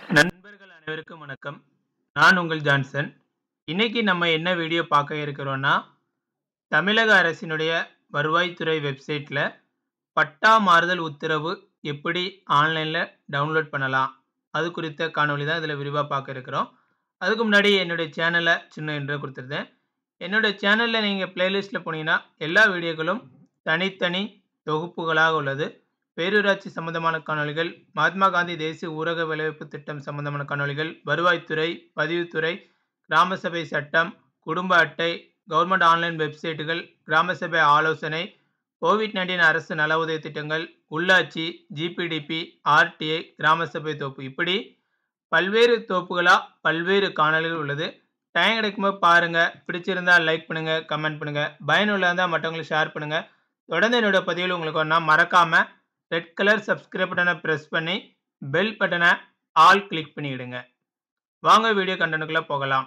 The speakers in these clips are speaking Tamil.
நண்பர்கள் அனைவருக்கும் வணக்கம். நான் உங்கள் ஜான்சன். இன்னைக்கு நம்ம என்ன வீடியோ பார்க்க இருக்கிறோம்னா, தமிழக அரசினுடைய வருவாய்த்துறை வெப்சைட்ல பட்டா மாறுதல் உத்தரவு எப்படி ஆன்லைன்ல டவுன்லோட் பண்ணலாம்? அது குறித்த காணொளி தான் இதில விரிவா பார்க்க இருக்கிறோம். அதுக்கு முன்னாடி என்னுடைய சேனல சின்ன இன்ட்ரோ குடுத்துருந்தேன். என்னுடைய சேனல்ல நீங்க பிளேலிஸ்ட்ல போனீங்கன்னா, எல்லா வீடியோக்களும் தனித்தனி தொகுப்புகளாக உள்ளது. பேரூராட்சி சம்பந்தமான காணொளிகள், மகாத்மா காந்தி தேசிய ஊரக வேலைவாய்ப்பு திட்டம் சம்பந்தமான காணொளிகள், வருவாய்த்துறை, பதிவுத்துறை, கிராம சபை சட்டம், குடும்ப அட்டை, கவர்ன்மென்ட் ஆன்லைன் வெப்சைட்டுகள், கிராம சபை ஆலோசனை, கோவிட்-19 அரசு நல உதவி திட்டங்கள், உள்ளாட்சி, ஜிபிடிபி, ஆர்டிஐ, கிராம சபை தொகுப்பு இப்படி பல்வேறு தொகுப்புகளா பல்வேறு காணொளிகள் உள்ளது. டைம் கிடைக்கும்போது பாருங்க. பிடிச்சிருந்தா லைக் பண்ணுங்க, கமெண்ட் பண்ணுங்க. பயனுள்ளதா இருந்தா மற்றவங்களுக்கு ஷேர் பண்ணுங்க. தொடர்ந்து என்னோட பதிவுகள் உங்களுக்கு வரணும்னா மறக்காம ரெட் கலர் சப்ஸ்கிரைப் பட்டன பிரஸ் பண்ணி, பெல் பட்டன ஆல் கிளிக் பண்ணிடுங்க. வாங்க வீடியோ கன்டென்ட்க்குள்ள போகலாம்.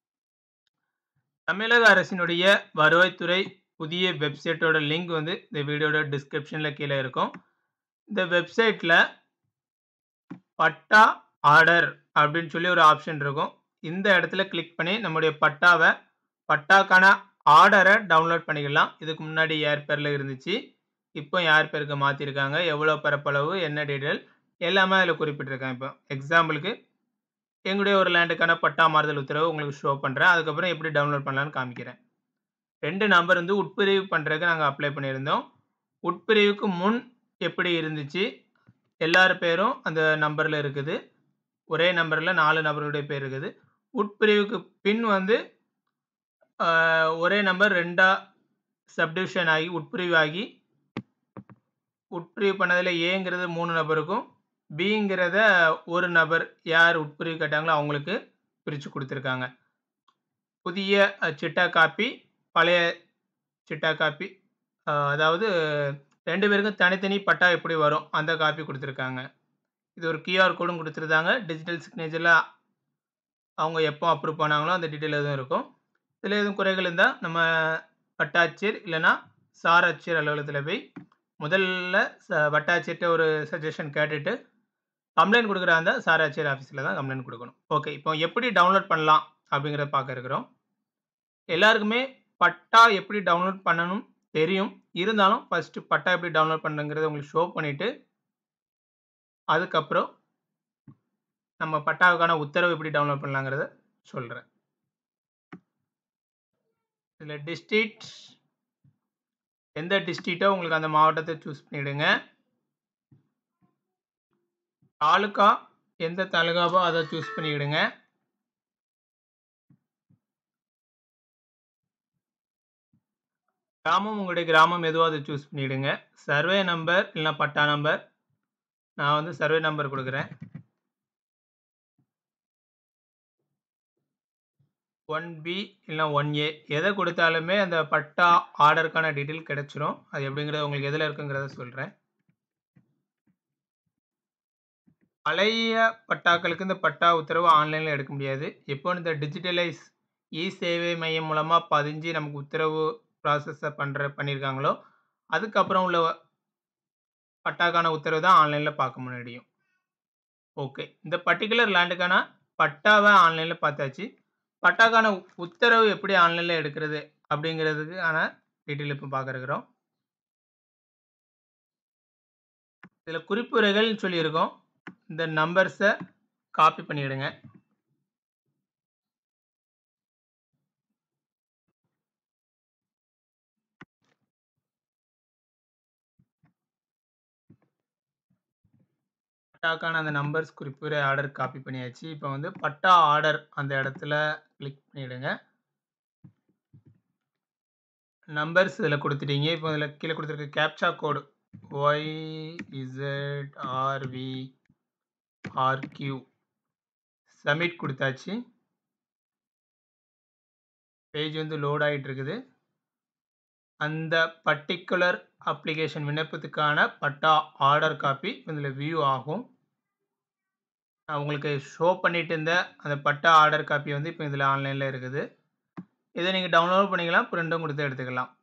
தமிழக அரசினுடைய வருவாய்த்துறை புதிய வெப்சைட்டோட லிங்க் வந்து இந்த வீடியோட டிஸ்கிரிப்ஷன்ல கீழ இருக்கும். இந்த வெப்சைட்ல பட்டா ஆர்டர் அப்படின்னு சொல்லி ஒரு ஆப்ஷன் இருக்கும். இந்த இடத்துல கிளிக் பண்ணி நம்முடைய பட்டாவ பட்டாக்கான ஆர்டர டவுன்லோட் பண்ணிக்கலாம். இதுக்கு முன்னாடி யார் பேர்ல இருந்துச்சு. இப்போ யார் பேருக்கு மாத்திருக்காங்க. எவ்வளோ பரப்பளவு, என்ன டீட்டெயில் எல்லாமே அதில குறிப்பிட்டிருக்கேன் இப்போ. எக்ஸாம்பிளுக்கு எங்களுடைய ஒரு லேண்டுக்கான பட்டா மாறுதல் உத்தரவு உங்களுக்கு ஷோ பண்றேன். அதுக்கப்புறம் எப்படி டவுன்லோட் பண்ணலாம்னு காமிக்கிறேன். 2 நம்பர் வந்து உட்பிரிவு பண்றதுக்கு நாங்க அப்ளை பண்ணியிருந்தோம். உட்பிரிவுக்கு முன் எப்படி இருந்துச்சு, எல்லார் பேரும் அந்த நம்பர்ல இருக்குது. ஒரே நம்பர்ல 4 நபர்களுடைய பேர் இருக்குது. உட்பிரிவுக்கு பின் வந்து அ ஒரே நம்பர் 2ஆ சப்டிவிஷன் ஆகி உட்பிரிவு ஆகி உட்பிரிவு பண்ணதுல ஏங்கிறது 3 நபருக்கும், பிங்கிறத ஒரு நபர் யார் உட்பிரிவு கேட்டாங்களோ அவங்களுக்கு பிரிச்சு குடுத்துருக்காங்க. புதிய அ சிட்டா காப்பி, பழைய சிட்டா காப்பி. அ அதாவது 2 பேருக்கும் தனித்தனி பட்டா எப்படி வரும்? அந்த காப்பி குடுத்துருக்காங்க. இது ஒரு கியூஆர் கோடும் குடுத்துருந்தாங்க. டிஜிட்டல் சிக்னேச்சர்ல அவங்க எப்போ அப்ரூவ் பண்ணாங்களோ அந்த டீட்டெயில் எதுவும் இருக்கும். இதில எதுவும் குறைகள் இருந்தா நம்ம வட்டாட்சியர் இல்லன்னா சார் ஆட்சியர் அலுவலகத்தில போய் முதல்ல ச வட்டாட்சியர்ட்ட ஒரு சஜஷன் கேட்டுட்டு, கம்ப்ளைண்ட் குடுக்குறதா இருந்தா சார் ஆட்சியர் ஆஃபீஸ்ல தான் கம்ப்ளைண்ட் குடுக்கணும். ஓகே. இப்போ எப்படி டவுன்லோட் பண்ணலாம்? அப்படிங்கிறத பார்க்க இருக்கிறோம். எல்லாருக்குமே பட்டா எப்படி டவுன்லோட் பண்ணணும் தெரியும். இருந்தாலும் ஃபர்ஸ்ட் பட்டா எப்படி டவுன்லோட் பண்ணணுங்கிறத உங்களுக்கு ஷோ பண்ணிட்டு அதுக்கப்புறம் நம்ம பட்டாவுக்கான உத்தரவு எப்படி டவுன்லோட் பண்ணலாங்கிறத சொல்றேன். இதில டிஸ்ட்ரிக்ட் எந்த டிஸ்ட்ரிக்ட்டோ உங்களுக்கு அந்த மாவட்டத்த சூஸ் பண்ணிடுங்க. தாலுகா எந்த தாலுகாவோ அத சூஸ் பண்ணிடுங்க. கிராமம் உங்களுடைய கிராமம் எதுவோ அத சூஸ் பண்ணிடுங்க. சர்வே நம்பர் இல்லன்னா பட்டா நம்பர். நான் வந்து சர்வே நம்பர் குடுக்குறேன். 1பி இல்லன்னா 1ஏ எத குடுத்தாலுமே அந்த பட்டா ஆர்டருக்கான டீட்டெயில் கிடைச்சிரும். அது எப்படிங்கிறது உங்களுக்கு எதுல இருக்குங்கிறத சொல்றேன். பழைய பட்டாக்களுக்கு இந்த பட்டா உத்தரவு ஆன்லைன்ல எடுக்க முடியாது. எப்போ இந்த டிஜிட்டலைஸ் இ சேவை மையம் மூலமா பதிஞ்சு நமக்கு உத்தரவு ப்ராசஸ பண்ற பண்ணியிருக்காங்களோ, அதுக்கப்புறம் உள்ள பட்டாக்கான உத்தரவு தான் ஆன்லைன்ல பார்க்க முடியும். ஓகே. இந்த பர்ட்டிகுலர் லேண்டுக்கான பட்டாவ ஆன்லைன்ல பார்த்தாச்சு. பட்டாக்கான உத்தரவு எப்படி ஆன்லைன்ல எடுக்கிறது? அப்படிங்கிறதுக்கான டீட்டெயில் இப்ப பார்க்க இருக்கிறோம். இதில குறிப்புரைகள்னு சொல்லியிருக்கும். இந்த நம்பர்ஸ காப்பி பண்ணிடுங்க. பட்டாக்கான அந்த நம்பர்ஸ் குறிப்புரை ஆர்டர் காப்பி பண்ணியாச்சு. இப்போ வந்து பட்டா ஆர்டர் அந்த இடத்துல கிளிக் பண்ணிடுங்க. நம்பர்ஸ் இதில குடுத்துட்டீங்க. இப்போ இதில கீழ குடுத்திருக்க கேப்சா கோடு YZRVRQ சப்மிட் குடுத்தாச்சு. பேஜ் வந்து லோட் ஆயிட்டு இருக்குது. அந்த பர்ட்டிகுலர் அப்ளிகேஷன் விண்ணப்பத்துக்கான பட்டா ஆர்டர் காப்பி இதில வியூ ஆகும். நான் உங்களுக்கு ஷோ பண்ணிட்டு இருந்த அந்த பட்டா ஆர்டர் காப்பி வந்து இப்போ இதில ஆன்லைன்ல இருக்குது. இத நீங்க டவுன்லோட் பண்ணிக்கலாம். பிரிண்டும் குடுத்து எடுத்துக்கலாம்.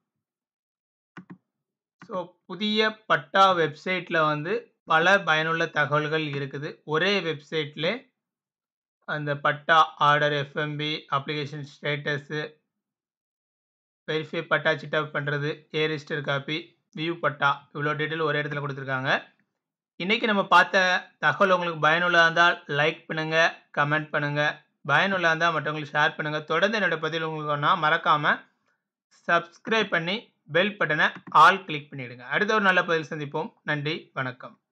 ஸோ புதிய பட்டா வெப்சைட்ல வந்து பல பயனுள்ள தகவல்கள் இருக்குது. ஒரே வெப்சைட்லே அந்த patta order FMB application status verify patta chitta பண்ணுறது A register copy view patta இவ்வளோ டீட்டெயில் ஒரே இடத்துல கொடுத்துருக்காங்க இன்றைக்கி நம்ம பார்த்த தகவல் உங்களுக்கு பயனுள்ளதாக இருந்தால் லைக் பண்ணுங்கள் கமெண்ட் பண்ணுங்கள் பயனுள்ளதாக இருந்தால் மற்றவங்களுக்கு ஷேர் பண்ணுங்கள் தொடர்ந்து என்னோடய பதில் உங்களுக்கு ஒன்றா மறக்காமல் சப்ஸ்கிரைப் பண்ணி பெல் பட்டனை ஆல் கிளிக் பண்ணிவிடுங்க அடுத்த ஒரு நல்ல பதில் சந்திப்போம் நன்றி வணக்கம்